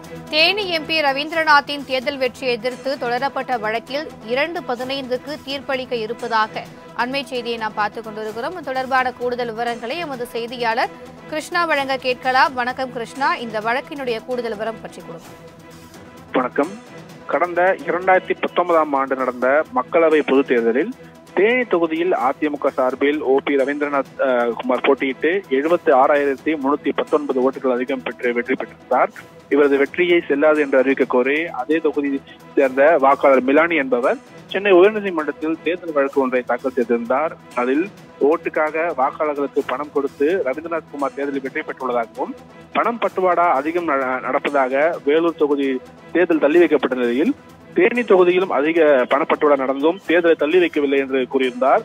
Theni MP ரவீந்திரநாத்தின் தேர்தல் வெற்றியை எதிர்த்து தொடரப்பட்ட வழக்கில் இரண்டு பதினைந்துக்கு தீர்ப்பளிக்க இருப்பதாக அண்மை செய்தியை நாம் பார்த்துக் கொண்டிருக்கிறோம் இது தொடர்பான கூடுதல் விவரங்களை எமது செய்தியாளர் கிருஷ்ணா வழங்க கேட்கலாம் வணக்கம் கிருஷ்ணா இந்த வழக்கினுடைய கூடுதல் விவரம் பற்றி கொடுங்க வணக்கம் கடந்த இரண்டாயிரத்தி பத்தொன்பதாம் ஆண்டு நடந்த மக்களவை பொதுத் தேர்தலில் தேனி தொகுதியில் அதிமுக சார்பில் ஓ பி ரவீந்திரநாத் அஹ், குமார் போட்டியிட்டு எழுபத்தி ஆறாயிரத்தி முன்னூத்தி பத்தொன்பது ஓட்டுகள் அதிகம் பெற்று வெற்றி பெற்றிருந்தார் இவரது வெற்றியை செல்லாது என்று அறிவிக்க கோரி அதே தொகுதியை சேர்ந்த வாக்காளர் மிலானி என்பவர் சென்னை உயர்நீதிமன்றத்தில் தேர்தல் வழக்கு ஒன்றை தாக்கல் செய்திருந்தார் அதில் ஓட்டுக்காக வாக்காளர்களுக்கு பணம் கொடுத்து ரவீந்திரநாத் குமார் தேர்தலில் வெற்றி பெற்றுள்ளதாகவும் பணம் பட்டுவாடா அதிகம் நட- நடப்பதாக வேலூர் தொகுதி தேர்தல் தள்ளி வைக்கப்பட்ட நிலையில் தேனி தொகுதியிலும் அதிக பணப்பட்டுவாடா நடந்தும் தேர்தலை தள்ளி வைக்கவில்லை என்று கூறியிருந்தார்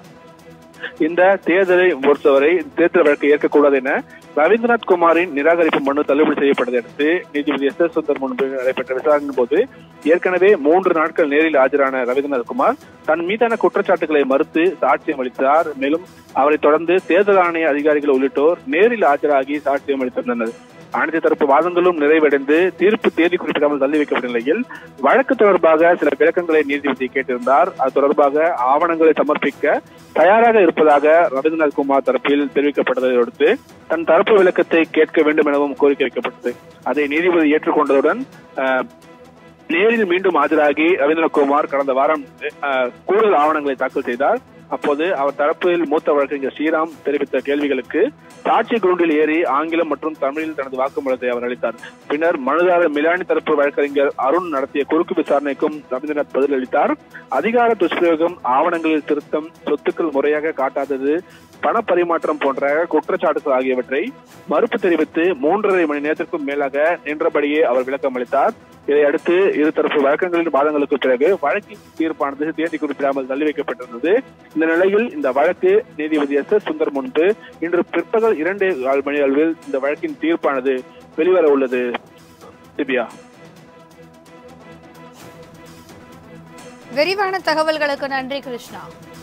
இந்த தேர்தலை பொறுத்தவரை தேர்தல் வழக்கை ஏற்கக்கூடாது என ரவீந்திரநாத் குமாரின் நிராகரிப்பு மனு தள்ளுபடி செய்யப்பட்டதை அடுத்து நீதிபதி எஸ் எஸ் சுந்தர் முன்பு நடைபெற்ற விசாரணையின் போது ஏற்கனவே மூன்று நாட்கள் நேரில் ஆஜரான ரவீந்திரநாத் குமார் தன் மீதான குற்றச்சாட்டுகளை மறுத்து சாட்சியம் அளித்தார் மேலும் அவரை தொடர்ந்து தேர்தல் ஆணைய அதிகாரிகள் உள்ளிட்டோர் நேரில் ஆஜராகி சாட்சியம் அளித்திருந்தனர் அனைத்து தரப்பு வாதங்களும் நிறைவடைந்து தீர்ப்பு தேதி குறிப்பிடாமல் தள்ளி வைக்கப்பட்ட நிலையில் வழக்கு தொடர்பாக சில விளக்கங்களை நீதிபதி கேட்டிருந்தார் அது தொடர்பாக ஆவணங்களை சமர்ப்பிக்க தயாராக இருப்பதாக ரவீந்திரநாத் குமார் தரப்பில் தெரிவிக்கப்பட்டதை அடுத்து தன் தரப்பு விளக்கத்தை கேட்க வேண்டும் எனவும் கோரிக்கை வைக்கப்பட்டது அதை நீதிபதி ஏற்றுக்கொண்டதுடன் அஹ், நேரில் மீண்டும் ஆஜராகி ரவீந்திரநாத் குமார் கடந்த வாரம் அஹ், கூடுதல் ஆவணங்களை தாக்கல் செய்தார் அப்போது அவர் தரப்பில் மூத்த வழக்கறிஞர் ஸ்ரீராம் தெரிவித்த கேள்விகளுக்கு சாட்சி குருண்டில் ஏறி ஆங்கிலம் மற்றும் தமிழில் தனது வாக்குமூலத்தை அவர் அளித்தார் பின்னர் மனுதாரர் மிலானி தரப்பு வழக்கறிஞர் அருண் நடத்திய குறுக்கு விசாரணைக்கும் ரவீந்திரநாத் பதிலளித்தார் அதிகார துஷ்பிரயோகம் ஆவணங்களில் திருத்தம் சொத்துக்கள் முறையாக காட்டாதது பண பரிமாற்றம் போன்ற குற்றச்சாட்டுகள் ஆகியவற்றை மறுப்பு தெரிவித்து மூன்றரை மணி நேரத்திற்கும் மேலாக நின்றபடியே அவர் விளக்கம் அளித்தார் இதை அடுத்து இருதரப்பு வழக்கங்களின் வாதங்களுக்கு பிறகு வழக்கின் தீர்ப்பானது தேதி குறிப்பிடாமல் தள்ளி வைக்கப்பட்டிருந்தது இந்த நிலையில் இந்த வழக்கு நீதிபதி எஸ் எஸ் சுந்தர் முன்பு இன்று பிற்பகல் இரண்டே கால் மணி அளவில் இந்த வழக்கின் தீர்ப்பானது வெளிவர உள்ளது திவ்யா விரிவான தகவல்களுக்கு நன்றி கிருஷ்ணா